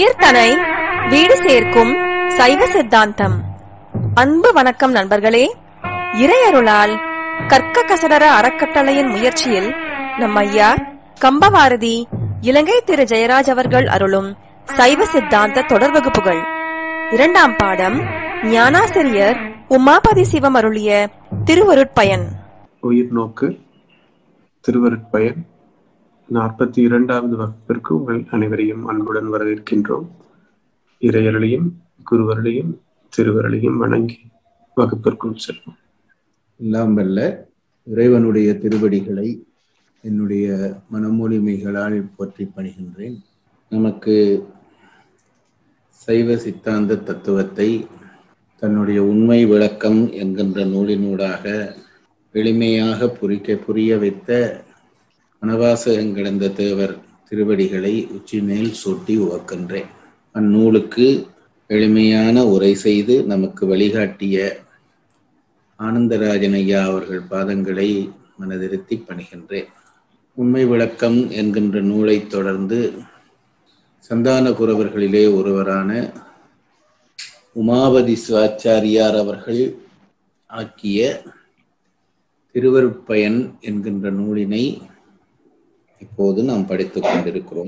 உயிர்தனை வீடு சேர்க்கும் சைவ சித்தாந்தம் அன்பு வணக்கம் நண்பர்களே இறையருளால் கற்க கசடர அறக்கட்டளையின் முயற்சியில் நம் ஐயா கம்பவாரதி இலங்கை திரு ஜெயராஜ் அவர்கள் அருளும் சைவ சித்தாந்த தொடர் வகுப்புகள் இரண்டாம் பாடம் ஞானாசிரியர் உமாபதி சிவம் அருளிய திருவருட்பயன் உயிர் நோக்கு திருவருட்பயன் நாற்பத்தி இரண்டாவது வகுப்பிற்கு உங்கள் அனைவரையும் அன்புடன் வரவேற்கின்றோம் இறையர்களையும் குருவர்களையும் திருவர்களையும் வணங்கி வகுப்பிற்குள் செல்வோம் எல்லாம் வல்ல இறைவனுடைய திருவடிகளை என்னுடைய மனமொழிமைகளால் போற்றி பணிகின்றேன் நமக்கு சைவ சித்தாந்த தத்துவத்தை தன்னுடைய உண்மை விளக்கம் என்கின்ற நூலினூடாக எளிமையாக புரிக்க புரிய வைத்த வனவாசகங்கிடந்த தேவர் திருவடிகளை உச்சி மேல் சூட்டி உவக்கின்றேன் அந்நூலுக்கு எளிமையான உரை செய்து நமக்கு வழிகாட்டிய ஆனந்தராஜன் ஐயா அவர்கள் பாதங்களை மனதிருத்தி பணிகின்றேன் உண்மை விளக்கம் என்கின்ற நூலை தொடர்ந்து சந்தான குரவர்களிலே ஒருவரான உமாபதி சிவாச்சாரியார் அவர்கள் ஆக்கிய திருவருட்பயன் என்கின்ற நூலினை இப்போது நாம் படித்துக் கொண்டிருக்கிறோம்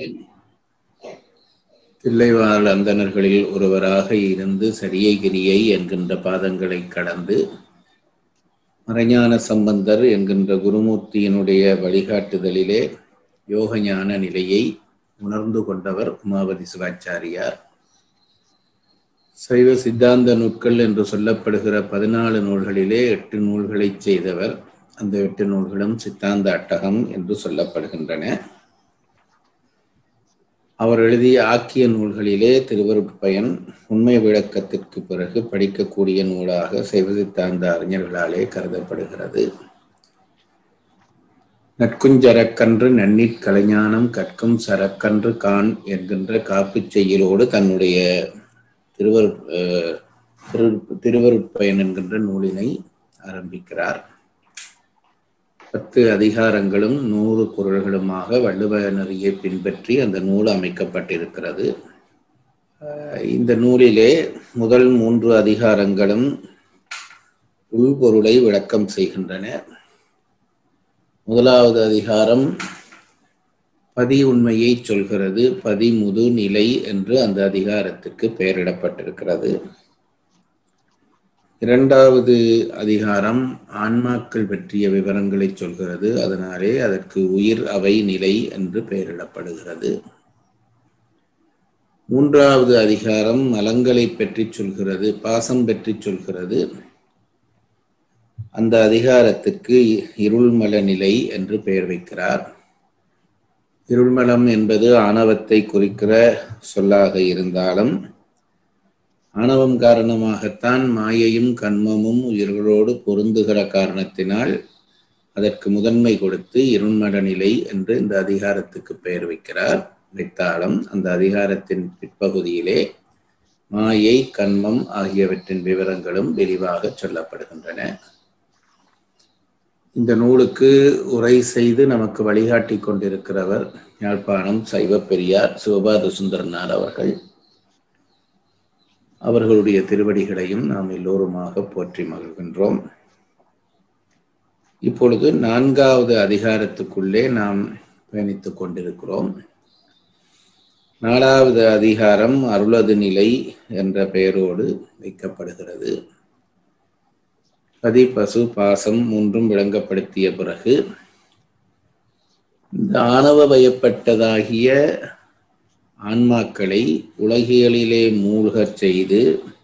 தில்லைவாழ் அந்தணர்களில் ஒருவராக இருந்து சரியகிரியை என்கின்ற பாதங்களை கடந்து மறைஞான சம்பந்தர் என்கின்ற குருமூர்த்தியினுடைய வழிகாட்டுதலிலே யோக ஞான நிலையை உணர்ந்து கொண்டவர் உமாபதி சிவாச்சாரியார் சைவ சித்தாந்த நூட்கள் என்று சொல்லப்படுகிற பதினாலு நூல்களிலே எட்டு நூல்களை செய்தவர் அந்த எட்டு நூல்களும் சித்தாந்த அட்டகம் என்று சொல்லப்படுகின்றன அவர் எழுதிய ஆக்கிய நூல்களிலே திருவருட்பயன் உண்மை விளக்கத்திற்கு பிறகு படிக்கக்கூடிய நூலாக சைவ சித்தாந்த அறிஞர்களாலே கருதப்படுகிறது நற்குஞ்சரக்கன்று நன்னீர் கலைஞானம் கற்கும் சரக்கன்று கான் என்கின்ற காப்புச் செய்யலோடு தன்னுடைய திருவரு திரு திருவருட்பயன் என்கின்ற நூலினை ஆரம்பிக்கிறார் பத்து அதிகாரங்களும் நூறு குரல்களுமாக வள்ளுவ நெறியை பின்பற்றி அந்த நூல் அமைக்கப்பட்டிருக்கிறது இந்த நூலிலே முதல் மூன்று அதிகாரங்களும் உள்பொருளை விளக்கம் செய்கின்றன முதலாவது அதிகாரம் பதி உண்மையை சொல்கிறது பதி முது நிலை என்று அந்த அதிகாரத்திற்கு பெயரிடப்பட்டிருக்கிறது இரண்டாவது அதிகாரம் ஆன்மாக்கள் பற்றிய விவரங்களை சொல்கிறது அதனாலே அதற்கு உயிர் அவை நிலை என்று பெயரிடப்படுகிறது மூன்றாவது அதிகாரம் மலங்களை பற்றி சொல்கிறது பாசம் பற்றி சொல்கிறது அந்த அதிகாரத்துக்கு இருள்மல நிலை என்று பெயர் வைக்கிறார் இருள்மலம் என்பது ஆணவத்தை குறிக்கிற சொல்லாக இருந்தாலும் ஆணவம் காரணமாகத்தான் மாயையும் கண்மமும் உயிர்களோடு பொருந்துகிற காரணத்தினால் அதற்கு முதன்மை கொடுத்து இருண்மட நிலை என்று இந்த அதிகாரத்துக்கு பெயர் வைக்கிறார் வைத்தாலும் அந்த அதிகாரத்தின் பிற்பகுதியிலே மாயை கண்மம் ஆகியவற்றின் விவரங்களும் விரிவாக சொல்லப்படுகின்றன இந்த நூலுக்கு உரை செய்து நமக்கு வழிகாட்டி கொண்டிருக்கிறவர் யாழ்ப்பாணம் சைவ பெரியார் சிவபாத சுந்தரனார் அவர்கள் அவர்களுடைய திருவடிகளையும் நாம் எல்லோருமாக போற்றி மகிழ்கின்றோம் இப்பொழுது நான்காவது அதிகாரத்துக்குள்ளே நாம் பயணித்துக் கொண்டிருக்கிறோம் நாலாவது அதிகாரம் அருளது நிலை என்ற பெயரோடு வைக்கப்படுகிறது பதி பசு பாசம் மூன்றும் விளங்கப்படுத்திய பிறகு இந்த ஆணவ பயப்பட்டதாகிய ஆன்மாக்களை உலகியலிலே மூழ்கச் செய்து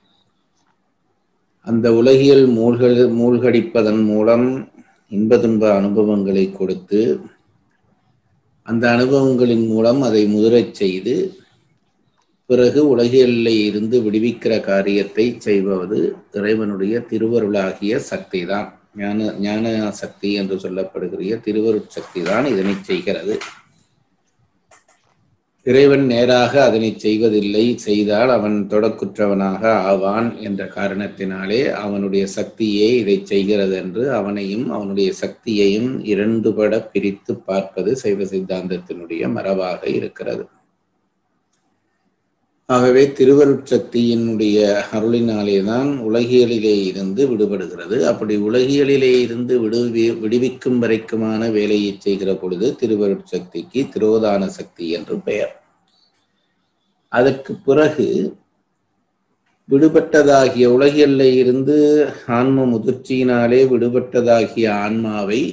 அந்த உலகியல் மூழ்க மூழ்கடிப்பதன் மூலம் இன்ப துன்ப அனுபவங்களை கொடுத்து அந்த அனுபவங்களின் மூலம் அதை முதிரச் செய்து பிறகு உலகியலில் இருந்து விடுவிக்கிற காரியத்தை செய்வது இறைவனுடைய திருவருளாகிய சக்தி தான் ஞான ஞான சக்தி என்று சொல்லப்படுகிற திருவருட் சக்தி தான் இதனை செய்கிறது இறைவன் நேராக அதனை செய்வதில்லை செய்தால் அவன் தொடக்குற்றவனாக ஆவான் என்ற காரணத்தினாலே அவனுடைய சக்தியே இதை செய்கிறது என்று அவனையும் அவனுடைய சக்தியையும் இரண்டுபட பிரித்து பார்ப்பது சைவ சித்தாந்தத்தினுடைய மரபாக இருக்கிறது ஆகவே திருவருட்சக்தியினுடைய அருளினாலே தான் உலகியலிலே இருந்து விடுபடுகிறது அப்படி உலகியலிலே இருந்து விடுவி விடுவிக்கும் வரைக்குமான வேலையை செய்கிற பொழுது திருவருட்சக்திக்கு திரோதான சக்தி என்று பெயர் அதற்கு பிறகு விடுபட்டதாகிய உலகியல்ல இருந்து ஆன்ம முதிர்ச்சியினாலே விடுபட்டதாகிய ஆன்மாவை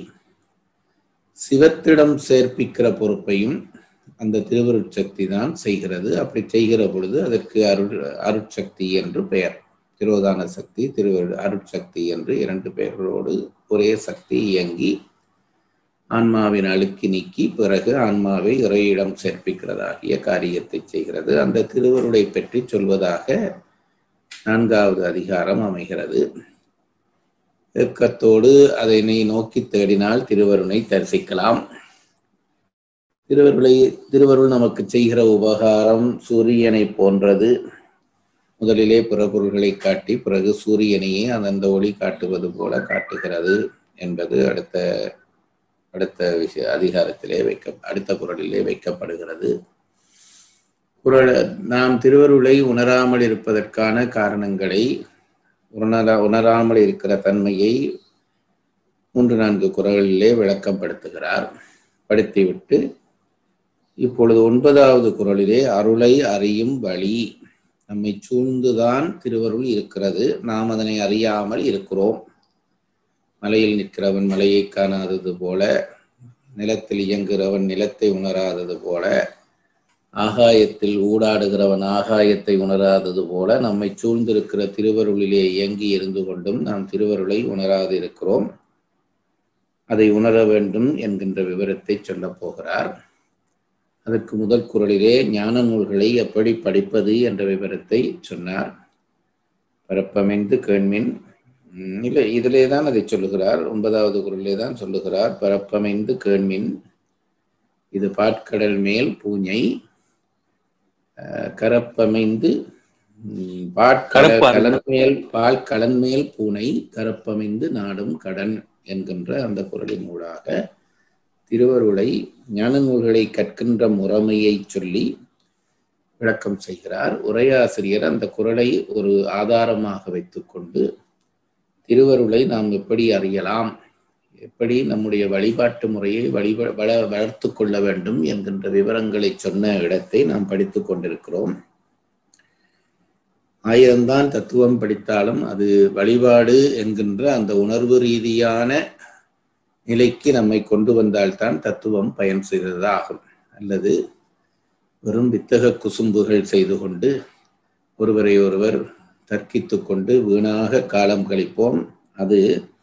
சிவத்திடம் சேர்ப்பிக்கிற பொறுப்பையும் அந்த திருவருட்சக்தி தான் செய்கிறது அப்படி செய்கிற பொழுது அதற்கு அருள் அருட்சக்தி என்று பெயர் திரோதான சக்தி திருவரு அருட்சக்தி என்று இரண்டு பெயர்களோடு ஒரே சக்தி இயங்கி ஆன்மாவின் அழுக்கி நீக்கி பிறகு ஆன்மாவை இறையிடம் சேர்ப்பிக்கிறதாகிய காரியத்தை செய்கிறது அந்த திருவருளை பற்றி சொல்வதாக நான்காவது அதிகாரம் அமைகிறது ஏக்கத்தோடு அதனை நோக்கி தேடினால் திருவருணை தரிசிக்கலாம் திருவருளை திருவருள் நமக்கு செய்கிற உபகாரம் சூரியனை போன்றது முதலிலே பிறபொருள்களை காட்டி பிறகு சூரியனையே அந்த ஒளி காட்டுவது போல காட்டுகிறது என்பது அடுத்த அடுத்த விஷய அதிகாரத்திலே வைக்க அடுத்த குரலிலே வைக்கப்படுகிறது குரல் நாம் திருவருளை உணராமல் இருப்பதற்கான காரணங்களை உணரா உணராமல் இருக்கிற தன்மையை மூன்று நான்கு குரல்களிலே விளக்கப்படுத்துகிறார் படுத்திவிட்டு இப்பொழுது ஒன்பதாவது குரலிலே அருளை அறியும் வழி நம்மை சூழ்ந்துதான் திருவருள் இருக்கிறது நாம் அதனை அறியாமல் இருக்கிறோம் மலையில் நிற்கிறவன் மலையை காணாதது போல நிலத்தில் இயங்குகிறவன் நிலத்தை உணராதது போல ஆகாயத்தில் ஊடாடுகிறவன் ஆகாயத்தை உணராதது போல நம்மை சூழ்ந்திருக்கிற திருவருளிலே இயங்கி இருந்து கொண்டும் நாம் திருவருளை உணராது இருக்கிறோம் அதை உணர வேண்டும் என்கின்ற விவரத்தை சொல்லப் போகிறார் அதற்கு முதல் குரலிலே ஞான நூல்களை எப்படி படிப்பது என்ற விவரத்தை சொன்னார் பரப்பமைந்து கேண்மின் இல்லை இதிலே தான் அதை சொல்லுகிறார் ஒன்பதாவது குரலிலே தான் சொல்லுகிறார் பரப்பமைந்து கேண்மின் இது பாட்கடல் மேல் பூஞ்சை கரப்பமைந்து பாட்கடல் மேல் பால் கலன் மேல் பூனை கரப்பமைந்து நாடும் கடன் என்கின்ற அந்த குரலின் ஊடாக திருவருளை ஞான நூல்களை கற்கின்ற முறைமையை சொல்லி விளக்கம் செய்கிறார் உரையாசிரியர் அந்த குரலை ஒரு ஆதாரமாக வைத்துக்கொண்டு திருவருளை நாம் எப்படி அறியலாம் எப்படி நம்முடைய வழிபாட்டு முறையை வழிப வள வளர்த்து கொள்ள வேண்டும் என்கின்ற விவரங்களை சொன்ன இடத்தை நாம் படித்து கொண்டிருக்கிறோம் ஆயிரம்தான் தத்துவம் படித்தாலும் அது வழிபாடு என்கின்ற அந்த உணர்வு ரீதியான நிலைக்கு நம்மை கொண்டு வந்தால்தான் தத்துவம் பயன் செய்ததாகும் அல்லது வெறும் வித்தக குசும்புகள் செய்து கொண்டு ஒருவரை ஒருவர் தர்க்கித்து கொண்டு வீணாக காலம் கழிப்போம் அது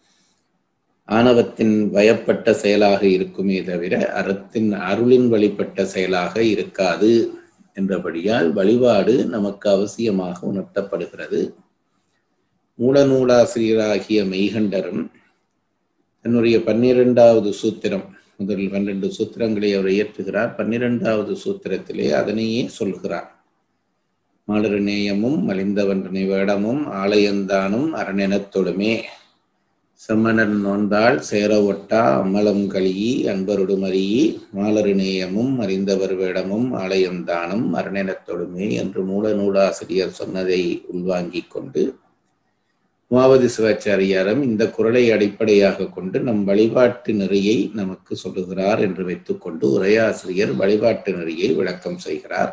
ஆணவத்தின் வயப்பட்ட செயலாக இருக்குமே தவிர அறத்தின் அருளின் வழிபட்ட செயலாக இருக்காது என்றபடியால் வழிபாடு நமக்கு அவசியமாக உணர்த்தப்படுகிறது மூல நூலாசிரியராகிய மெய்கண்டரும் தன்னுடைய பன்னிரெண்டாவது சூத்திரம் முதல் பன்னிரண்டு சூத்திரங்களை அவர் இயற்றுகிறார் பன்னிரெண்டாவது சூத்திரத்திலே அதனையே சொல்கிறார் மாலரு நேயமும் மலிந்தவன்றனை வேடமும் ஆலயந்தானும் அரணெனத் தொழுமே செம்மணன் நோந்தாள் சேர ஒட்டா அம்மலம் கழியி அன்பருடு மறியி மாலரு நேயமும் அறிந்தவர் வேடமும் ஆலயந்தானும் அரணெனத் தொழுமே என்று மூல நூலாசிரியர் சொன்னதை உள்வாங்கிக் கொண்டு உமாவதி சிவாச்சாரியாரம் இந்த குரலை அடிப்படையாக கொண்டு நம் வழிபாட்டு நெறியை நமக்கு சொல்லுகிறார் என்று வைத்துக்கொண்டு உரையாசிரியர் வழிபாட்டு நெறியை விளக்கம் செய்கிறார்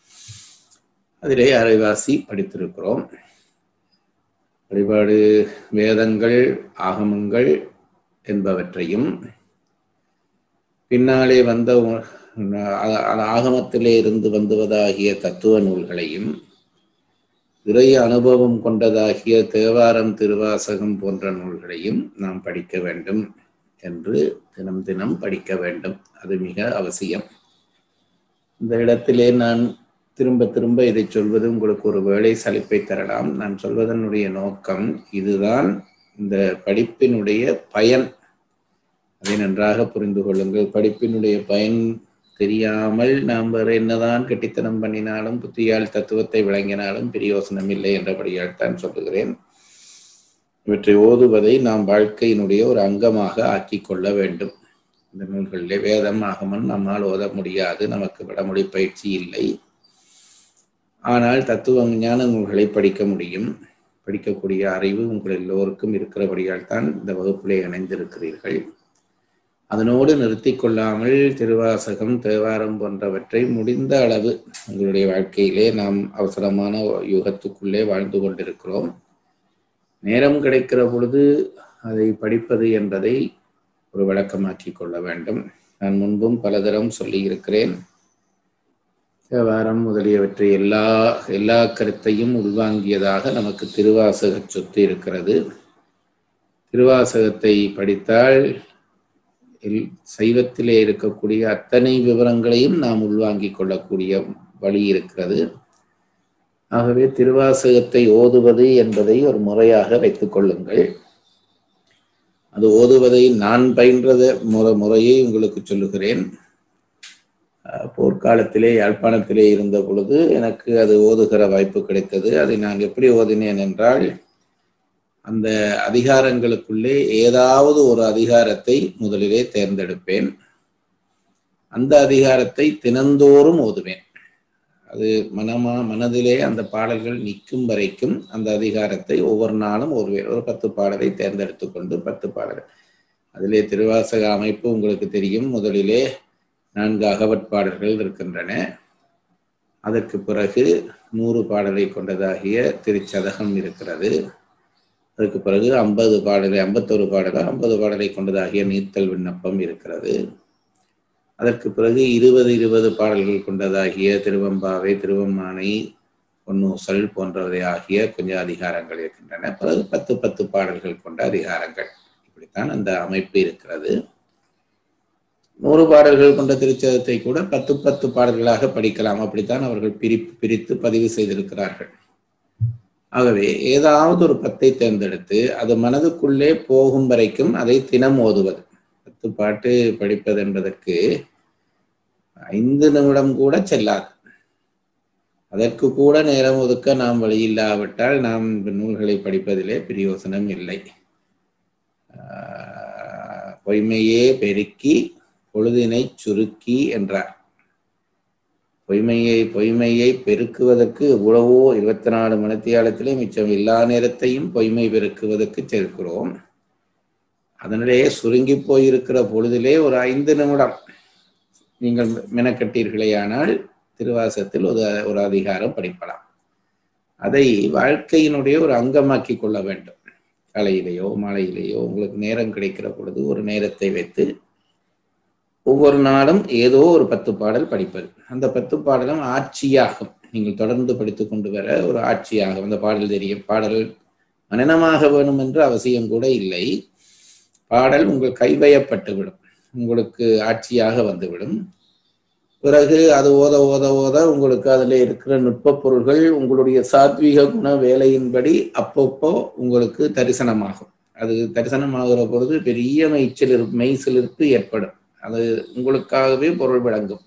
அதிலே அரைவாசி படித்திருக்கிறோம் வழிபாடு வேதங்கள் ஆகமங்கள் என்பவற்றையும் பின்னாலே வந்த ஆகமத்திலே இருந்து வந்துவதாகிய தத்துவ நூல்களையும் இறை அனுபவம் கொண்டதாகிய தேவாரம் திருவாசகம் போன்ற நூல்களையும் நாம் படிக்க வேண்டும் என்று தினம் தினம் படிக்க வேண்டும் அது மிக அவசியம் இந்த இடத்திலே நான் திரும்ப திரும்ப இதை சொல்வது உங்களுக்கு ஒரு வேலை சலிப்பை தரலாம் நான் சொல்வதனுடைய நோக்கம் இதுதான் இந்த படிப்பினுடைய பயன் அதை நன்றாக புரிந்து கொள்ளுங்கள் படிப்பினுடைய பயன் தெரியாமல் நாம் வேறு என்னதான் கெட்டித்தனம் பண்ணினாலும் புத்தியால் தத்துவத்தை விளங்கினாலும் பிரயோசனம் இல்லை என்றபடியால் தான் சொல்லுகிறேன் இவற்றை ஓதுவதை நாம் வாழ்க்கையினுடைய ஒரு அங்கமாக ஆக்கி கொள்ள வேண்டும் இந்த நூல்களிலே வேதம் ஆகமன் நம்மால் ஓத முடியாது நமக்கு வடமொழி பயிற்சி இல்லை ஆனால் தத்துவ ஞான நூல்களை படிக்க முடியும் படிக்கக்கூடிய அறிவு உங்கள் எல்லோருக்கும் இருக்கிறபடியால் தான் இந்த வகுப்பிலே இணைந்திருக்கிறீர்கள் அதனோடு நிறுத்தி கொள்ளாமல் திருவாசகம் தேவாரம் போன்றவற்றை முடிந்த அளவு உங்களுடைய வாழ்க்கையிலே நாம் அவசரமான யுகத்துக்குள்ளே வாழ்ந்து கொண்டிருக்கிறோம் நேரம் கிடைக்கிற பொழுது அதை படிப்பது என்பதை ஒரு வழக்கமாக்கி கொள்ள வேண்டும் நான் முன்பும் பலதரம் சொல்லியிருக்கிறேன் தேவாரம் முதலியவற்றை எல்லா எல்லா கருத்தையும் உள்வாங்கியதாக நமக்கு திருவாசக சொத்து இருக்கிறது திருவாசகத்தை படித்தால் சைவத்திலே இருக்கக்கூடிய அத்தனை விவரங்களையும் நாம் உள்வாங்கிக் கொள்ளக்கூடிய வழி இருக்கிறது ஆகவே திருவாசகத்தை ஓதுவது என்பதை ஒரு முறையாக வைத்துக் கொள்ளுங்கள் அது ஓதுவதை நான் பயின்றத முறை முறையை உங்களுக்கு சொல்லுகிறேன் போர்க்காலத்திலே யாழ்ப்பாணத்திலே இருந்த பொழுது எனக்கு அது ஓதுகிற வாய்ப்பு கிடைத்தது அதை நான் எப்படி ஓதினேன் என்றால் அந்த அதிகாரங்களுக்குள்ளே ஏதாவது ஒரு அதிகாரத்தை முதலிலே தேர்ந்தெடுப்பேன் அந்த அதிகாரத்தை தினந்தோறும் ஓதுவேன் அது மனமா மனதிலே அந்த பாடல்கள் நிற்கும் வரைக்கும் அந்த அதிகாரத்தை ஒவ்வொரு நாளும் ஓதுவேன் ஒரு பத்து பாடலை தேர்ந்தெடுத்து கொண்டு பத்து பாடல் அதிலே திருவாசக அமைப்பு உங்களுக்கு தெரியும் முதலிலே நான்கு அகவற்பாடல்கள் இருக்கின்றன அதற்கு பிறகு நூறு பாடலை கொண்டதாகிய திருச்சதகம் இருக்கிறது அதுக்கு பிறகு ஐம்பது பாடலை ஐம்பத்தொரு பாடலை ஐம்பது பாடலை கொண்டதாகிய நீத்தல் விண்ணப்பம் இருக்கிறது அதற்கு பிறகு இருபது இருபது பாடல்கள் கொண்டதாகிய திருவம்பாவை திருவம்மானை பொன்னூசல் போன்றவை ஆகிய கொஞ்சம் அதிகாரங்கள் இருக்கின்றன பிறகு பத்து பத்து பாடல்கள் கொண்ட அதிகாரங்கள் இப்படித்தான் அந்த அமைப்பு இருக்கிறது நூறு பாடல்கள் கொண்ட திருச்சதத்தை கூட பத்து பத்து பாடல்களாக படிக்கலாம் அப்படித்தான் அவர்கள் பிரி பிரித்து பதிவு செய்திருக்கிறார்கள் ஆகவே ஏதாவது ஒரு பத்தை தேர்ந்தெடுத்து அது மனதுக்குள்ளே போகும் வரைக்கும் அதை தினம் ஓதுவது பத்து பாட்டு படிப்பது என்பதற்கு ஐந்து நிமிடம் கூட செல்லாது அதற்கு கூட நேரம் ஒதுக்க நாம் வழியில்லாவிட்டால் நாம் நூல்களை படிப்பதிலே பிரயோசனம் இல்லை பொய்மையே பெருக்கி பொழுதினை சுருக்கி என்றார் பொய்மையை பொய்மையை பெருக்குவதற்கு எவ்வளவோ இருபத்தி நாலு மணித்தியாலத்திலே மிச்சம் எல்லா நேரத்தையும் பொய்மை பெருக்குவதற்கு சேர்க்கிறோம் அதனிடையே சுருங்கி போயிருக்கிற பொழுதிலே ஒரு ஐந்து நிமிடம் நீங்கள் மெனக்கட்டீர்களேயானால் திருவாசத்தில் ஒரு ஒரு அதிகாரம் படிக்கலாம் அதை வாழ்க்கையினுடைய ஒரு அங்கமாக்கி கொள்ள வேண்டும் காலையிலேயோ மாலையிலேயோ உங்களுக்கு நேரம் கிடைக்கிற பொழுது ஒரு நேரத்தை வைத்து ஒவ்வொரு நாளும் ஏதோ ஒரு பத்து பாடல் படிப்பது அந்த பத்து பாடலும் ஆட்சியாகும் நீங்கள் தொடர்ந்து படித்து கொண்டு வர ஒரு ஆட்சியாகும் அந்த பாடல் தெரியும் பாடல் மனநமாக வேணும் என்று அவசியம் கூட இல்லை பாடல் உங்கள் கைவயப்பட்டு விடும் உங்களுக்கு ஆட்சியாக வந்துவிடும் பிறகு அது ஓத ஓத ஓத உங்களுக்கு அதில் இருக்கிற நுட்ப பொருள்கள் உங்களுடைய சாத்வீக குண வேலையின்படி அப்பப்போ உங்களுக்கு தரிசனமாகும் அது தரிசனமாகிற பொழுது பெரிய மெய்ச்சல் மெய்சிலிருப்பு ஏற்படும் அது உங்களுக்காகவே பொருள் விளங்கும்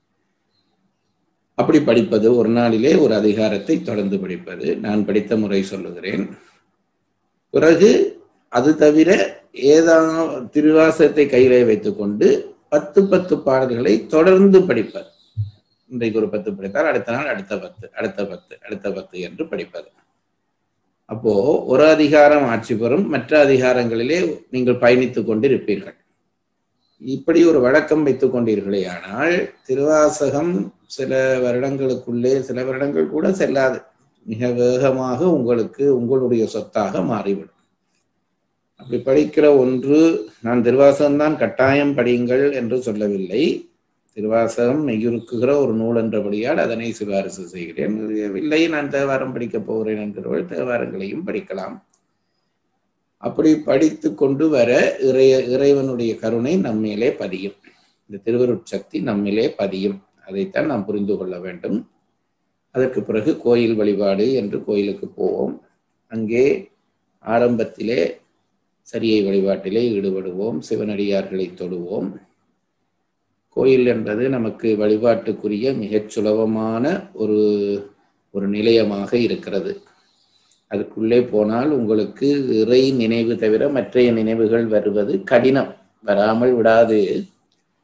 அப்படி படிப்பது ஒரு நாளிலே ஒரு அதிகாரத்தை தொடர்ந்து படிப்பது நான் படித்த முறை சொல்லுகிறேன் பிறகு அது தவிர ஏதாவது திருவாசகத்தை கையிலே வைத்துக்கொண்டு பத்து பத்து பாடல்களை தொடர்ந்து படிப்பது இன்றைக்கு ஒரு பத்து படித்தால் அடுத்த நாள் அடுத்த பத்து அடுத்த பத்து அடுத்த பத்து என்று படிப்பது அப்போ ஒரு அதிகாரம் ஆட்சி பெறும் மற்ற அதிகாரங்களிலே நீங்கள் பயணித்துக் கொண்டு இருப்பீர்கள் இப்படி ஒரு வழக்கம் வைத்துக் கொண்டீர்களே ஆனால் திருவாசகம் சில வருடங்களுக்குள்ளே சில வருடங்கள் கூட செல்லாது மிக வேகமாக உங்களுக்கு உங்களுடைய சொத்தாக மாறிவிடும் அப்படி படிக்கிற ஒன்று நான் திருவாசகம் தான் கட்டாயம் படியுங்கள் என்று சொல்லவில்லை திருவாசகம் மெய்யுருக்குகிற ஒரு நூல் என்றபடியால் அதனை சிபாரிசு செய்கிறேன் இல்லை நான் தேவாரம் படிக்கப் போகிறேன் என்கிறவர்கள் தேவாரங்களையும் படிக்கலாம் அப்படி படித்து கொண்டு வர இறைய இறைவனுடைய கருணை நம்மிலே பதியும் இந்த திருவருட்சக்தி நம்மிலே பதியும் அதைத்தான் நாம் புரிந்து கொள்ள வேண்டும் அதற்கு பிறகு கோயில் வழிபாடு என்று கோயிலுக்கு போவோம் அங்கே ஆரம்பத்திலே சரியை வழிபாட்டிலே ஈடுபடுவோம் சிவனடியார்களை தொடுவோம் கோயில் என்பது நமக்கு வழிபாட்டுக்குரிய மிகச் சுலபமான ஒரு ஒரு நிலையமாக இருக்கிறது அதுக்குள்ளே போனால் உங்களுக்கு இறை நினைவு தவிர மற்றைய நினைவுகள் வருவது கடினம் வராமல் விடாது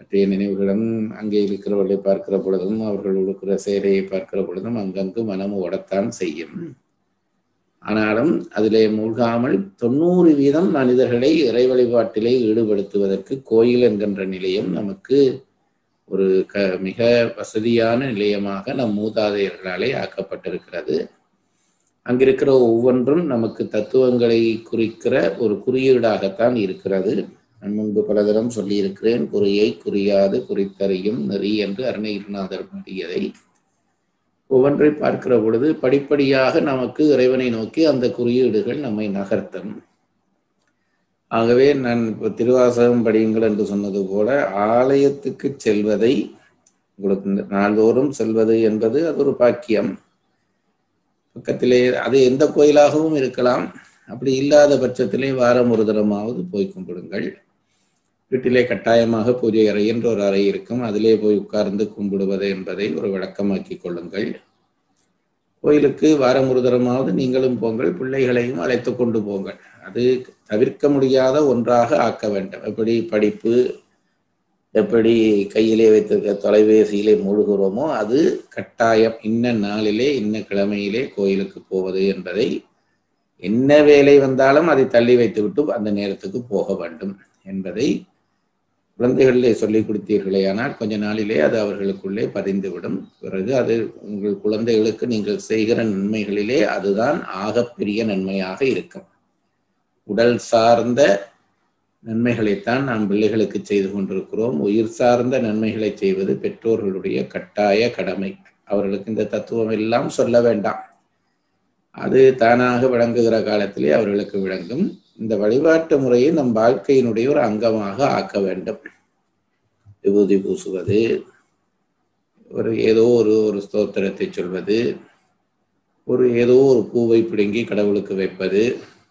பற்றிய நினைவுகளும் அங்கே இருக்கிறவர்களை பார்க்கிற பொழுதும் அவர்கள் உடுக்கிற சேரையை பார்க்கிற பொழுதும் அங்கங்கு மனம் ஓடத்தான் செய்யும் ஆனாலும் அதிலே மூழ்காமல் தொண்ணூறு வீதம் மனிதர்களை இறை வழிபாட்டிலே ஈடுபடுத்துவதற்கு கோயில் என்கின்ற நிலையம் நமக்கு ஒரு க மிக வசதியான நிலையமாக நம் மூதாதையர்களாலே ஆக்கப்பட்டிருக்கிறது அங்கிருக்கிற ஒவ்வொன்றும் நமக்கு தத்துவங்களை குறிக்கிற ஒரு குறியீடாகத்தான் இருக்கிறது நான் முன்பு பல தரம் சொல்லியிருக்கிறேன் குறியை குறியாது குறித்தறியும் நெறி என்று அருணகிரிநாதர் பாடியதை ஒவ்வொன்றை பார்க்கிற பொழுது படிப்படியாக நமக்கு இறைவனை நோக்கி அந்த குறியீடுகள் நம்மை நகர்த்தும் ஆகவே நான் இப்போ திருவாசகம் படியுங்கள் என்று சொன்னது போல ஆலயத்துக்கு செல்வதை உங்களுக்கு இந்த நாள்தோறும் செல்வது என்பது அது ஒரு பாக்கியம் பக்கத்திலே அது எந்த கோயிலாகவும் இருக்கலாம் அப்படி இல்லாத பட்சத்திலே வாரம் ஒரு தரமாவது போய் கும்பிடுங்கள் வீட்டிலே கட்டாயமாக பூஜை அறை என்று ஒரு அறை இருக்கும் அதிலே போய் உட்கார்ந்து கும்பிடுவது என்பதை ஒரு விளக்கமாக்கி கொள்ளுங்கள் கோயிலுக்கு வாரம் ஒரு தரமாவது நீங்களும் போங்கள் பிள்ளைகளையும் அழைத்து கொண்டு போங்கள் அது தவிர்க்க முடியாத ஒன்றாக ஆக்க வேண்டும் எப்படி படிப்பு எப்படி கையிலே வைத்திருக்க தொலைபேசியிலே மூழ்கிறோமோ அது கட்டாயம் இன்ன நாளிலே இன்ன கிழமையிலே கோயிலுக்கு போவது என்பதை என்ன வேலை வந்தாலும் அதை தள்ளி வைத்துவிட்டு அந்த நேரத்துக்கு போக வேண்டும் என்பதை குழந்தைகளிலே சொல்லிக் கொடுத்தீர்களே ஆனால் கொஞ்ச நாளிலே அது அவர்களுக்குள்ளே பதிந்துவிடும் பிறகு அது உங்கள் குழந்தைகளுக்கு நீங்கள் செய்கிற நன்மைகளிலே அதுதான் ஆகப்பெரிய நன்மையாக இருக்கும் உடல் சார்ந்த நன்மைகளைத்தான் நாம் பிள்ளைகளுக்கு செய்து கொண்டிருக்கிறோம் உயிர் சார்ந்த நன்மைகளை செய்வது பெற்றோர்களுடைய கட்டாய கடமை அவர்களுக்கு இந்த தத்துவம் எல்லாம் சொல்ல வேண்டாம் அது தானாக விளங்குகிற காலத்திலே அவர்களுக்கு விளங்கும் இந்த வழிபாட்டு முறையை நம் வாழ்க்கையினுடைய ஒரு அங்கமாக ஆக்க வேண்டும் விபூதி பூசுவது ஒரு ஏதோ ஒரு ஒரு ஸ்தோத்திரத்தை சொல்வது ஒரு ஏதோ ஒரு பூவை பிடுங்கி கடவுளுக்கு வைப்பது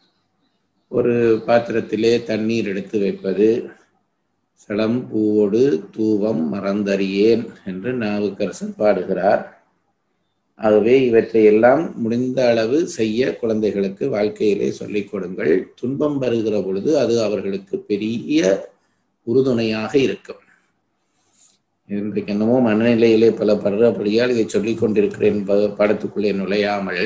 ஒரு பாத்திரத்திலே தண்ணீர் எடுத்து வைப்பது சளம் பூவோடு தூவம் மறந்தறியேன் என்று நாவுக்கரசர் பாடுகிறார் ஆகவே இவற்றை எல்லாம் முடிந்த அளவு செய்ய குழந்தைகளுக்கு வாழ்க்கையிலே சொல்லிக் கொடுங்கள் துன்பம் வருகிற பொழுது அது அவர்களுக்கு பெரிய உறுதுணையாக இருக்கும் இன்றைக்கு என்னமோ மனநிலையிலே பல படுறபடியால் இதை சொல்லிக் கொண்டிருக்கிறேன் பாடத்துக்குள்ளே நுழையாமல்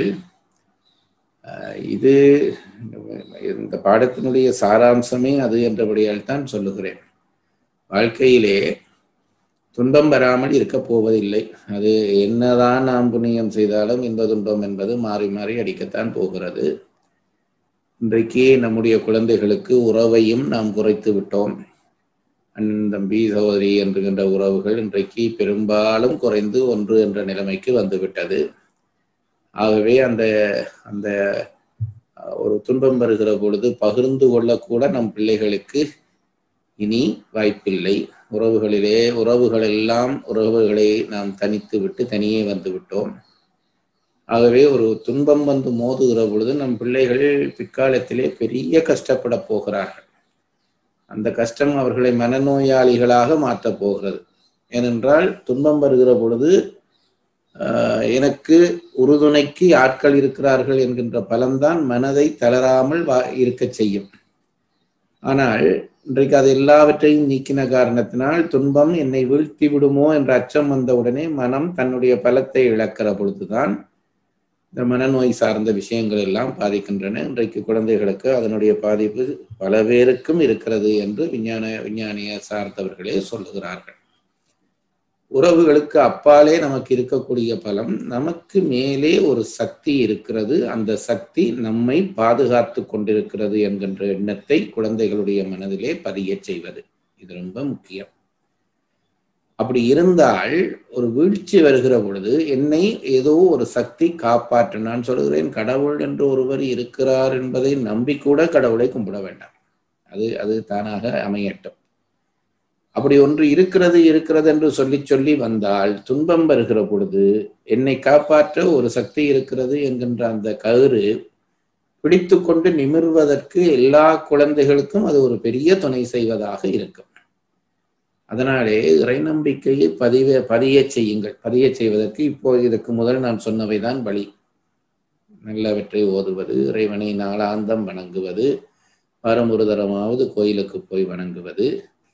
இது இந்த பாடத்தினுடைய சாராம்சமே அது என்றபடியால் தான் சொல்லுகிறேன் வாழ்க்கையிலே துன்பம் வராமல் இருக்க போவதில்லை அது என்னதான் நாம் புண்ணியம் செய்தாலும் இந்த துன்பம் என்பது மாறி மாறி அடிக்கத்தான் போகிறது இன்றைக்கு நம்முடைய குழந்தைகளுக்கு உறவையும் நாம் குறைத்து விட்டோம் அண்ணன் தம்பி சகோதரி என்கின்ற உறவுகள் இன்றைக்கு பெரும்பாலும் குறைந்து ஒன்று என்ற நிலைமைக்கு வந்துவிட்டது ஆகவே அந்த அந்த ஒரு துன்பம் வருகிற பொழுது பகிர்ந்து கொள்ளக்கூட நம் பிள்ளைகளுக்கு இனி வாய்ப்பில்லை உறவுகளிலே உறவுகள் எல்லாம் உறவுகளை நாம் தனித்து விட்டு தனியே வந்து விட்டோம் ஆகவே ஒரு துன்பம் வந்து மோதுகிற பொழுது நம் பிள்ளைகள் பிற்காலத்திலே பெரிய கஷ்டப்பட போகிறார்கள் அந்த கஷ்டம் அவர்களை மனநோயாளிகளாக மாற்றப் போகிறது ஏனென்றால் துன்பம் வருகிற பொழுது எனக்கு உறுதுணைக்கு ஆட்கள் இருக்கிறார்கள் என்கின்ற பலன்தான் மனதை தளராமல் வா இருக்க செய்யும் ஆனால் இன்றைக்கு அது எல்லாவற்றையும் நீக்கின காரணத்தினால் துன்பம் என்னை வீழ்த்தி விடுமோ என்ற அச்சம் வந்தவுடனே மனம் தன்னுடைய பலத்தை இழக்கிற பொழுதுதான் இந்த மனநோய் சார்ந்த விஷயங்கள் எல்லாம் பாதிக்கின்றன இன்றைக்கு குழந்தைகளுக்கு அதனுடைய பாதிப்பு பல பேருக்கும் இருக்கிறது என்று விஞ்ஞான விஞ்ஞானிய சார்ந்தவர்களே சொல்லுகிறார்கள் உறவுகளுக்கு அப்பாலே நமக்கு இருக்கக்கூடிய பலம் நமக்கு மேலே ஒரு சக்தி இருக்கிறது அந்த சக்தி நம்மை பாதுகாத்து கொண்டிருக்கிறது என்கின்ற எண்ணத்தை குழந்தைகளுடைய மனதிலே பதிய செய்வது இது ரொம்ப முக்கியம் அப்படி இருந்தால் ஒரு வீழ்ச்சி வருகிற பொழுது என்னை ஏதோ ஒரு சக்தி காப்பாற்ற நான் சொல்கிறேன் கடவுள் என்று ஒருவர் இருக்கிறார் என்பதை நம்பிக்கூட கடவுளை கும்பிட வேண்டாம் அது அது தானாக அமையட்டும் அப்படி ஒன்று இருக்கிறது இருக்கிறது என்று சொல்லி சொல்லி வந்தால் துன்பம் வருகிற பொழுது என்னை காப்பாற்ற ஒரு சக்தி இருக்கிறது என்கின்ற அந்த கயிறு பிடித்து கொண்டு நிமிர்வதற்கு எல்லா குழந்தைகளுக்கும் அது ஒரு பெரிய துணை செய்வதாக இருக்கும் அதனாலே இறை நம்பிக்கையை பதிவ பதிய செய்யுங்கள் பதிய செய்வதற்கு இப்போ இதற்கு முதல் நான் சொன்னவைதான் வழி நல்லவற்றை ஓதுவது இறைவனை நாளாந்தம் வணங்குவது வாரம் ஒரு தரமாவது கோயிலுக்கு போய் வணங்குவது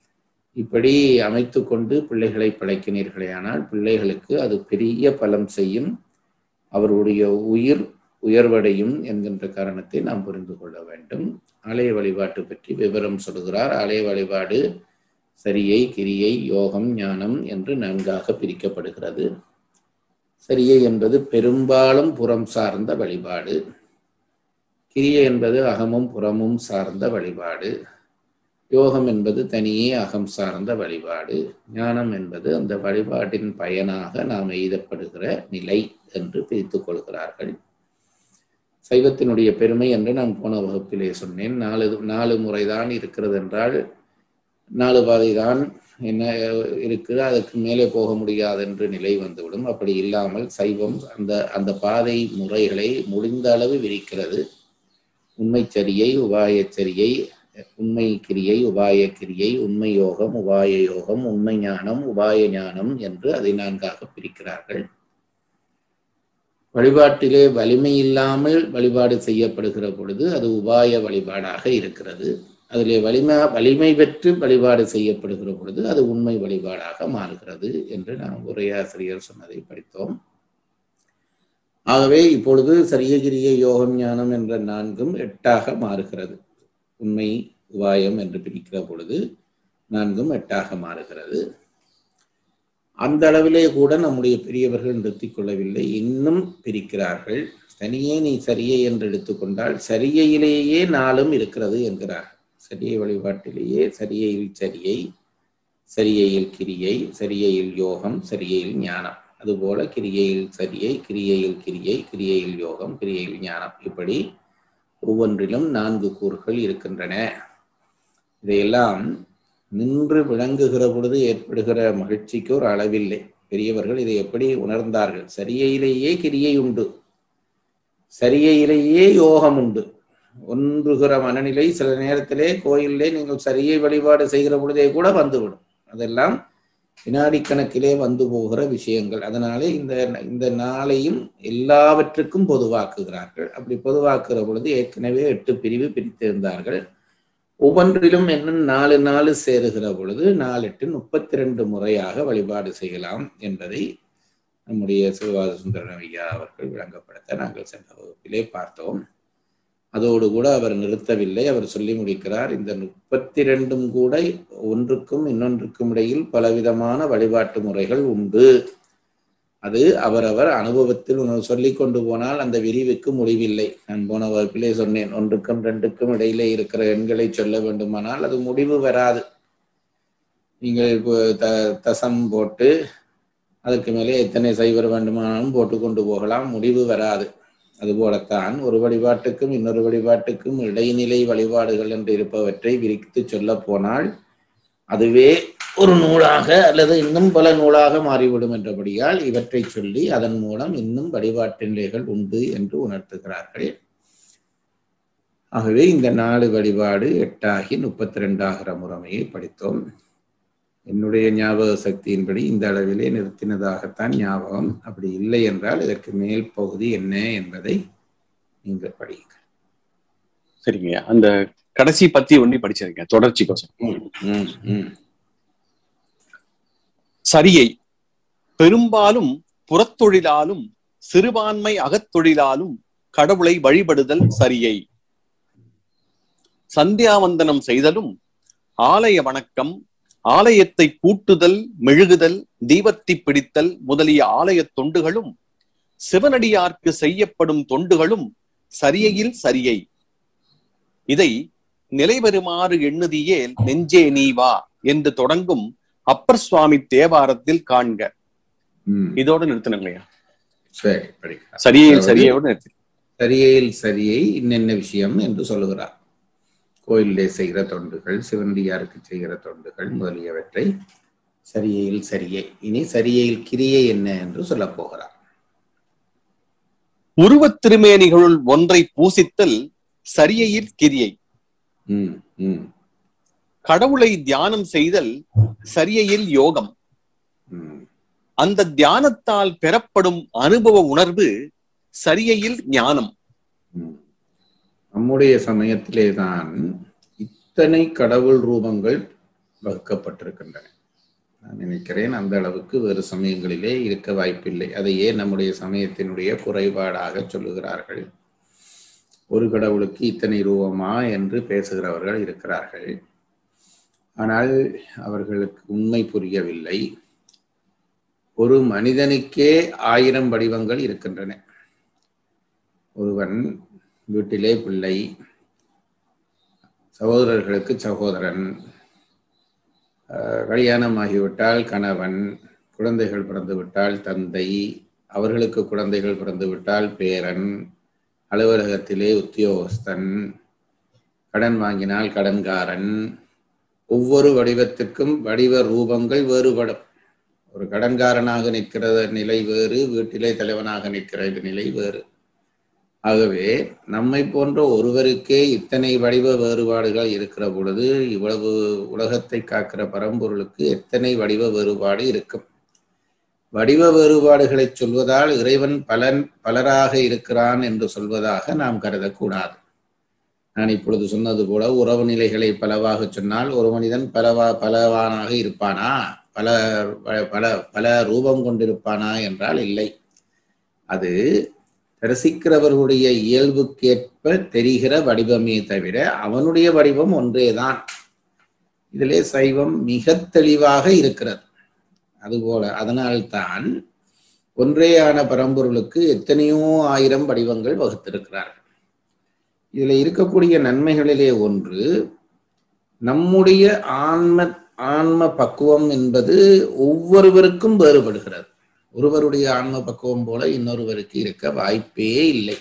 இப்படி அமைத்து கொண்டு பிள்ளைகளை படைக்கினீர்களே ஆனால் பிள்ளைகளுக்கு அது பெரிய பலம் செய்யும் அவருடைய உயிர் உயர்வடையும் என்கின்ற காரணத்தை நாம் புரிந்து கொள்ள வேண்டும் ஆலய வழிபாட்டு பற்றி விவரம் சொல்கிறார் ஆலய வழிபாடு சரியை கிரியை யோகம் ஞானம் என்று நன்காக பிரிக்கப்படுகிறது சரியை என்பது பெரும்பாலும் புறம் சார்ந்த வழிபாடு கிரியை என்பது அகமும் புறமும் சார்ந்த வழிபாடு யோகம் என்பது தனியே அகம் சார்ந்த வழிபாடு ஞானம் என்பது அந்த வழிபாட்டின் பயனாக நாம் எய்தப்படுகிற நிலை என்று பிரித்துக் கொள்கிறார்கள் சைவத்தினுடைய பெருமை என்று நான் போன வகுப்பிலே சொன்னேன் நாலு நாலு முறைதான் இருக்கிறது என்றால் நாலு பாதை தான் என்ன இருக்குது அதுக்கு மேலே போக முடியாது என்று நிலை வந்துவிடும் அப்படி இல்லாமல் சைவம் அந்த அந்த பாதை முறைகளை முடிந்த அளவு விரிக்கிறது உண்மை சரியை உபாய சரியை உண்மை கிரியை உபாய கிரியை உண்மை யோகம் உபாய யோகம் உண்மை ஞானம் உபாய ஞானம் என்று அதை நான்காக பிரிக்கிறார்கள் வழிபாட்டிலே வலிமை இல்லாமல் வழிபாடு செய்யப்படுகிற பொழுது அது உபாய வழிபாடாக இருக்கிறது அதிலே வலிமை வலிமை பெற்று வழிபாடு செய்யப்படுகிற பொழுது அது உண்மை வழிபாடாக மாறுகிறது என்று நாம் உரையாசிரியர் சொன்னதை படித்தோம் ஆகவே இப்பொழுது சரியகிரிய யோகம் ஞானம் என்ற நான்கும் எட்டாக மாறுகிறது உண்மை உபாயம் என்று பிரிக்கிற பொழுது நான்கும் எட்டாக மாறுகிறது அந்த அளவிலே கூட நம்முடைய பெரியவர்கள் நிறுத்திக் கொள்ளவில்லை இன்னும் பிரிக்கிறார்கள் தனியே நீ சரியை என்று எடுத்துக்கொண்டால் சரியையிலேயே நாளும் இருக்கிறது என்கிறார் சரியை வழிபாட்டிலேயே சரியையில் சரியை சரியையில் கிரியை சரியையில் யோகம் சரியையில் ஞானம் அதுபோல கிரியையில் சரியை கிரியையில் கிரியை கிரியையில் யோகம் கிரியையில் ஞானம் இப்படி ஒவ்வொன்றிலும் நான்கு கூறுகள் இருக்கின்றன இதையெல்லாம் நின்று விளங்குகிற பொழுது ஏற்படுகிற மகிழ்ச்சிக்கு ஒரு அளவில்லை பெரியவர்கள் இதை எப்படி உணர்ந்தார்கள் சரியையிலேயே கிரியை உண்டு சரியையிலேயே யோகம் உண்டு ஒன்றுகிற மனநிலை சில நேரத்திலே கோயிலே நீங்கள் சரியை வழிபாடு செய்கிற பொழுதே கூட வந்துவிடும் அதெல்லாம் வினாடி கணக்கிலே வந்து போகிற விஷயங்கள் அதனாலே இந்த இந்த நாளையும் எல்லாவற்றுக்கும் பொதுவாக்குகிறார்கள் அப்படி பொதுவாக்குகிற பொழுது ஏற்கனவே எட்டு பிரிவு பிரித்திருந்தார்கள் ஒவ்வொன்றிலும் இன்னும் நாலு நாலு சேருகிற பொழுது நாலு எட்டு முப்பத்தி ரெண்டு முறையாக வழிபாடு செய்யலாம் என்பதை நம்முடைய சிவவாத சுந்தரன் ஐயா அவர்கள் விளங்கப்படுத்த நாங்கள் சென்ற வகுப்பிலே பார்த்தோம் அதோடு கூட அவர் நிறுத்தவில்லை அவர் சொல்லி முடிக்கிறார் இந்த முப்பத்தி ரெண்டும் கூட ஒன்றுக்கும் இன்னொன்றுக்கும் இடையில் பலவிதமான வழிபாட்டு முறைகள் உண்டு அது அவரவர் அனுபவத்தில் சொல்லி கொண்டு போனால் அந்த விரிவுக்கு முடிவில்லை நான் போன வகுப்பிலே சொன்னேன் ஒன்றுக்கும் ரெண்டுக்கும் இடையிலே இருக்கிற எண்களை சொல்ல வேண்டுமானால் அது முடிவு வராது நீங்கள் இப்போ த தசம் போட்டு அதுக்கு மேலே எத்தனை சைவர் வேண்டுமானாலும் போட்டு கொண்டு போகலாம் முடிவு வராது அதுபோலத்தான் ஒரு வழிபாட்டுக்கும் இன்னொரு வழிபாட்டுக்கும் இடைநிலை வழிபாடுகள் என்று இருப்பவற்றை விரித்து சொல்ல போனால் அதுவே ஒரு நூலாக அல்லது இன்னும் பல நூலாக மாறிவிடும் என்றபடியால் இவற்றை சொல்லி அதன் மூலம் இன்னும் வழிபாட்டு நிலைகள் உண்டு என்று உணர்த்துகிறார்கள் ஆகவே இந்த நாலு வழிபாடு எட்டாகி முப்பத்தி ரெண்டாகிற முறைமையை படித்தோம் என்னுடைய ஞாபக சக்தியின்படி இந்த அளவிலே நிறுத்தினதாகத்தான் ஞாபகம் அப்படி இல்லை என்றால் இதற்கு மேல் பகுதி என்ன என்பதை நீங்கள் படியுங்கள் சரிங்க அந்த கடைசி பத்தி ஒண்ணி படிச்சிருக்கேன் தொடர்ச்சி கோசம் ம், ம், சரியை பெரும்பாலும் புறத்தொழிலாலும் சிறுபான்மை அகத்தொழிலாலும் கடவுளை வழிபடுதல் சரியை சந்தியாவந்தனம் செய்தலும் ஆலய வணக்கம் ஆலயத்தை கூட்டுதல் மெழுகுதல் தீபத்தி பிடித்தல் முதலிய ஆலய தொண்டுகளும் சிவனடியார்க்கு செய்யப்படும் தொண்டுகளும் சரியையில் சரியை இதை நிலைவருமாறு எண்ணுதியே நெஞ்சே நீ வா என்று தொடங்கும் அப்பர் சுவாமி தேவாரத்தில் காண்க ம். இதோட நிறுத்தணுங்கய்யா சரி படிக்கலாம் சரியை அதாவது- சரியோட நிறுத்தி சரியையில் சரியை இன்னென்ன விஷயம் என்று சொல்லுகிறார் கோயிலே செய்கிற தொண்டுகள் சிவனடியாருக்கு செய்கிற தொண்டுகள் முதலியவற்றை சரியையில் சரியை இனி சரியையில் கிரியை என்ன என்று சொல்லப் போகிறார் உருவத் திருமேனிகளுள் ஒன்றை பூசித்தல் சரியையில் கிரியை ம், ம், கடவுளை தியானம் செய்தல் சரியையில் யோகம் ம். அந்த தியானத்தால் பெறப்படும் அனுபவ உணர்வு சரியையில் ஞானம் ம். நம்முடைய சமயத்திலே தான் இத்தனை கடவுள் ரூபங்கள் வகுக்கப்பட்டிருக்கின்றன நான் நினைக்கிறேன் அந்த அளவுக்கு வேறு சமயங்களிலே இருக்க வாய்ப்பில்லை அதையே நம்முடைய சமயத்தினுடைய குறைபாடாக சொல்லுகிறார்கள் ஒரு கடவுளுக்கு இத்தனை ரூபமா என்று பேசுகிறவர்கள் இருக்கிறார்கள் ஆனால் அவர்களுக்கு உண்மை புரியவில்லை ஒரு மனிதனுக்கே ஆயிரம் வடிவங்கள் இருக்கின்றன ஒருவன் வீட்டிலே பிள்ளை சகோதரர்களுக்கு சகோதரன் அஹ், கல்யாணமாகிவிட்டால் கணவன் குழந்தைகள் பிறந்து விட்டால் தந்தை அவர்களுக்கு குழந்தைகள் பிறந்து விட்டால் பேரன் அலுவலகத்திலே உத்தியோகஸ்தன் கடன் வாங்கினால் கடன்காரன் ஒவ்வொரு வடிவத்திற்கும் வடிவ ரூபங்கள் வேறுபடும் ஒரு கடன்காரனாக நிற்கிற நிலை வேறு வீட்டிலே தலைவனாக நிற்கிற நிலை வேறு ஆகவே நம்மை போன்ற ஒருவருக்கே இத்தனை வடிவ வேறுபாடுகள் இருக்கிற பொழுது இவ்வளவு உலகத்தை காக்கிற பரம்பொருளுக்கு எத்தனை வடிவ வேறுபாடு இருக்கும் வடிவ வேறுபாடுகளை சொல்வதால் இறைவன் பலன் பலராக இருக்கிறான் என்று சொல்வதாக நாம் கருதக்கூடாது நான் இப்பொழுது சொன்னது போல உறவு நிலைகளை பலவாக சொன்னால் ஒரு மனிதன் பலவா பலவானாக இருப்பானா பல பல பல ரூபம் கொண்டிருப்பானா என்றால் இல்லை அது தரிசிக்கிறவர்களுடைய இயல்புக்கேற்ப தெரிகிற வடிவமே தவிர அவனுடைய வடிவம் ஒன்றேதான் இதிலே சைவம் மிக தெளிவாக இருக்கிறது அதுபோல அதனால்தான் ஒன்றேயான பரம்பொருளுக்கு எத்தனையோ ஆயிரம் வடிவங்கள் வகுத்திருக்கிறார்கள் இதுல இருக்கக்கூடிய நன்மைகளிலே ஒன்று நம்முடைய ஆன்ம ஆன்ம பக்குவம் என்பது ஒவ்வொருவருக்கும் வேறுபடுகிறது ஒருவருடைய ஆன்ம பக்குவம் போல இன்னொருவருக்கு இருக்க வாய்ப்பே இல்லை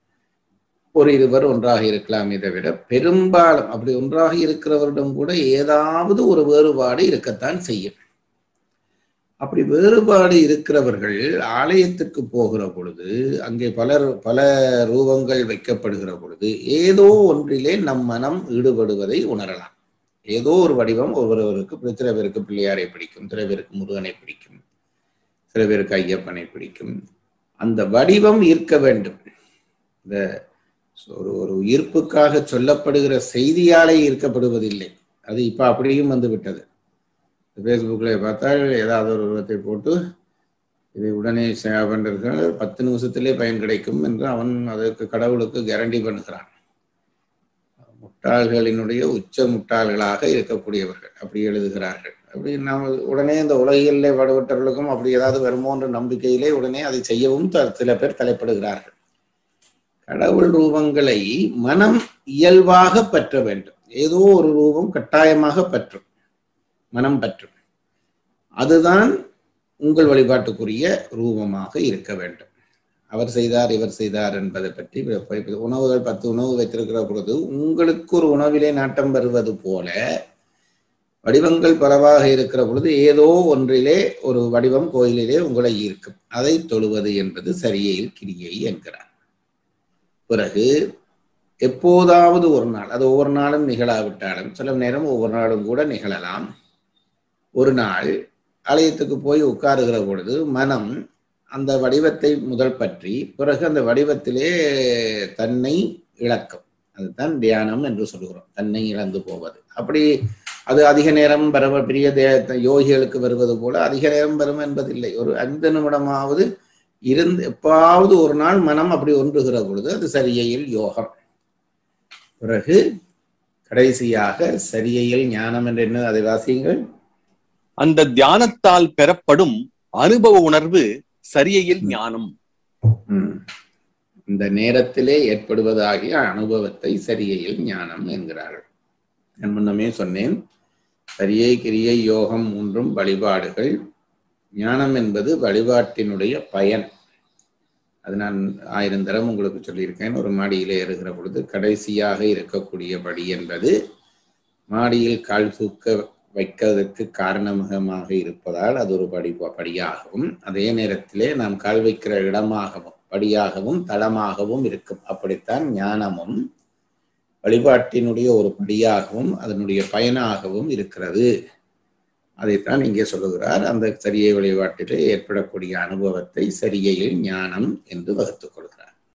ஒரு இருவர் ஒன்றாக இருக்கலாமே தவிர பெரும்பாலும் அப்படி ஒன்றாக இருக்கிறவரிடம் கூட ஏதாவது ஒரு வேறுபாடு இருக்கத்தான் செய்யும் அப்படி வேறுபாடு இருக்கிறவர்கள் ஆலயத்துக்கு போகிற பொழுது அங்கே பலர் பல ரூபங்கள் வைக்கப்படுகிற பொழுது ஏதோ ஒன்றிலே நம் மனம் ஈடுபடுவதை உணரலாம் ஏதோ ஒரு வடிவம் ஒவ்வொருவருக்கு சில பேருக்கு பிள்ளையாரை பிடிக்கும் சில பேருக்கு முருகனை பிடிக்கும் சில பேருக்கு ஐயப்பனை பிடிக்கும் அந்த வடிவம் ஈர்க்க வேண்டும் இந்த ஒரு ஒரு ஈர்ப்புக்காக சொல்லப்படுகிற செய்தியாலே ஈர்க்கப்படுவதில்லை அது இப்ப அப்படியும் வந்து விட்டது ஃபேஸ்புக்கில் பார்த்தால் ஏதாவது ஒரு உருவத்தை போட்டு இதை உடனே ஷேர் பண்ணுறது பத்து நிமிஷத்திலே பயன் கிடைக்கும் என்று அவன் அதற்கு கடவுளுக்கு கேரண்டி பண்ணுகிறான் முட்டாள்களினுடைய உச்ச முட்டாள்களாக இருக்கக்கூடியவர்கள் அப்படி எழுதுகிறார்கள் அப்படி நாம் உடனே இந்த உலகியலில் படுபட்டவர்களுக்கும் அப்படி ஏதாவது வருமோன்ற நம்பிக்கையிலே உடனே அதை செய்யவும் த- சில பேர் தலைப்படுகிறார்கள் கடவுள் ரூபங்களை மனம் இயல்பாக பற்ற வேண்டும் ஏதோ ஒரு ரூபம் கட்டாயமாக பற்றும் மனம் பற்றும் அதுதான் உங்கள் வழிபாட்டுக்குரிய ரூபமாக இருக்க வேண்டும் அவர் செய்தார் இவர் செய்தார் என்பதை பற்றி வி- வி- உணவுகள் பத்து உணவு வைத்திருக்கிற பொழுது உங்களுக்கு ஒரு உணவிலே நாட்டம் வருவது போல வடிவங்கள் பலவாக இருக்கிற பொழுது ஏதோ ஒன்றிலே ஒரு வடிவம் கோயிலிலே உங்களை ஈர்க்கும் அதை தொழுவது என்பது சரியையில் கிரியை என்கிறார் பிறகு எப்போதாவது ஒரு நாள் அது ஒவ்வொரு நாளும் நிகழாவிட்டாலும் சில நேரம் ஒவ்வொரு நாளும் கூட நிகழலாம் ஒரு நாள் ஆலயத்துக்கு போய் உட்காருகிற பொழுது மனம் அந்த வடிவத்தை முதல் பற்றி பிறகு அந்த வடிவத்திலே தன்னை இழக்கும் அதுதான் தியானம் என்று சொல்கிறோம் தன்னை இழந்து போவது அப்படி அது அதிக நேரம் வர பெரிய தே- யோகிகளுக்கு வருவது போல அதிக நேரம் வரும் என்பதில்லை ஒரு ஐந்து நிமிடமாவது இருந்து எப்பாவது ஒரு நாள் மனம் அப்படி ஒன்றுகிற பொழுது அது சரியையில் யோகம் பிறகு கடைசியாக சரியையில் ஞானம் என்று என்ன அதை வாசியுங்கள் அந்த தியானத்தால் பெறப்படும் அனுபவ உணர்வு சரியையில் ஞானம் ம். இந்த நேரத்திலே ஏற்படுவதாகிய அனுபவத்தை சரியையில் ஞானம் என்கிறார்கள் நான் முன்னமே சொன்னேன் சரியை கிரியை யோகம் மூன்றும் வழிபாடுகள் ஞானம் என்பது வழிபாட்டினுடைய பயன் அது நான் ஆயிரம் தரம் உங்களுக்கு சொல்லியிருக்கேன் ஒரு மாடியிலே ஏறுகிற பொழுது கடைசியாக இருக்கக்கூடிய படி என்பது மாடியில் கால் தூக்க வைக்கிறதுக்கு காரணமாக இருப்பதால் அது ஒரு படி படியாகவும் அதே நேரத்திலே நாம் கால் வைக்கிற இடமாகவும் படியாகவும் தளமாகவும் இருக்கும் அப்படித்தான் ஞானமும் வழிபாட்டினுடைய ஒரு படியாகவும் அதனுடைய பயனாகவும் இருக்கிறது அதைத்தான் இங்கே சொல்லுகிறார் அந்த சரியை வழிபாட்டிலே ஏற்படக்கூடிய அனுபவத்தை சரியையில் ஞானம் என்று வகுத்துக் கொள்கிறார்